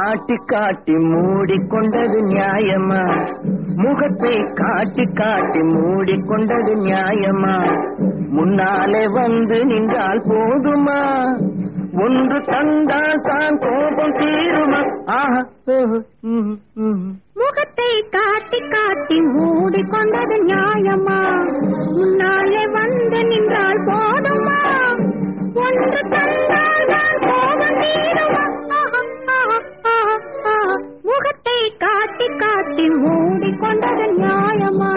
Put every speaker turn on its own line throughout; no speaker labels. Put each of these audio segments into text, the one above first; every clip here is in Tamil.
காட்டி காட்டி மூடிக்கொண்டது நியாயமா முகத்தை காட்டி காட்டி மூடிக்கொண்டது நியாயமா முன்னாலே வந்து நின்றால் போதுமா ஒன்று தந்தால் தான் கோபம் தீருமா ஆஹா ஓஹோ, ம், ம்.
முகத்தை காட்டி காட்டி மூடிக்கொண்டது நியாயமா முன்னாலே வந்து நின்றால் போதுமா ஒன்று தந்தால் தான் கோபம் தீருமா ஆஹா, ஆஹா, ஆஹா, ஆஹா. முகத்தை காட்டி காட்டி மூடிக்கொண்டது நியாயமா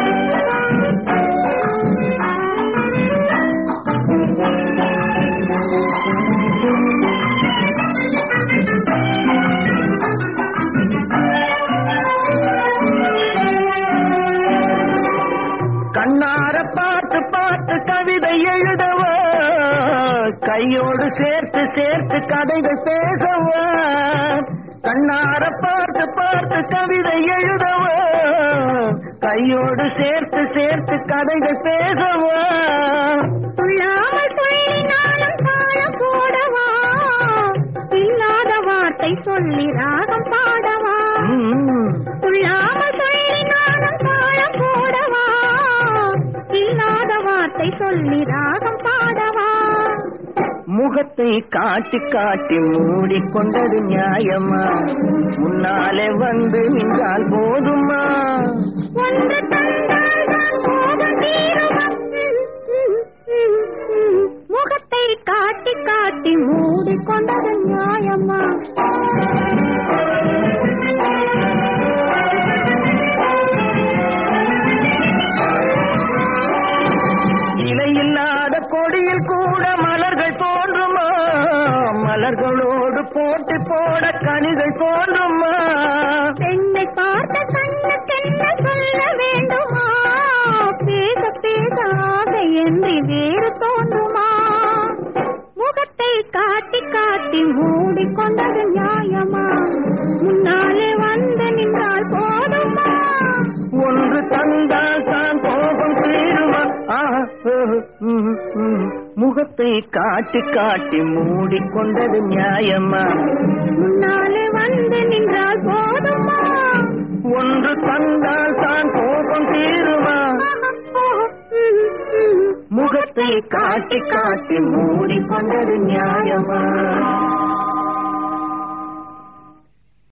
கண்ணார பார்த்து பார்த்து கவிதை எழுதவா கையோடு சேர்த்து சேர்த்து கதைகள் பேசவா கண்ணார பார்த்து பார்த்து கவிதை எழுதவா கையோடு சேர்த்து சேர்த்து கதைகள் பேசவா
துள்ளாமல் துள்ளினாலும் தாளம் போடவா இல்லாத வார்த்தை சொல்லி ராகம் பாடவா
ம்,
துள்ளாமல் துள்ளினாலும் தாளம் போடவா இல்லாத வார்த்தை சொல்லி ராகம் பாடவா
முகத்தை காட்டி காட்டி மூடிக்கொண்டது நியாயமா முன்னாலே வந்து நின்றால் போதுமா
ஒன்று தந்தால் தான் கோபம் தீருமா முகத்தை காட்டி காட்டி மூடிக்கொண்டது நியாயமா
இலையில்லாத கொடியில் கூட மலர்கள் தோன்றுமா மலர்களோடு போட்டி போட கனிகள் தோன்றுமா
பெண்ணை பார்த்த கண்ணுக்கென்ன சொல்ல வேண்டுமா பேச பேச ஆசை என்று வேறு தோன்றுமா முகத்தை காட்டி காட்டி மூடிக்கொண்டது நியாயமா முன்னாலே வந்து நின்றால் போதுமா
ஒன்று தந்தால் தான் கோபம் தீருமா ஆஹா, ஓஹோ, ம், ம். முகத்தை காட்டி காட்டி மூடிக்கொண்டது நியாயமா
முன்னாலே வந்து நின்றால் போதுமா
ஒன்று தந்தால் தான் கோபம் தீருமா முகத்தை காட்டி காட்டி மூடிக்கொண்டது நியாயமா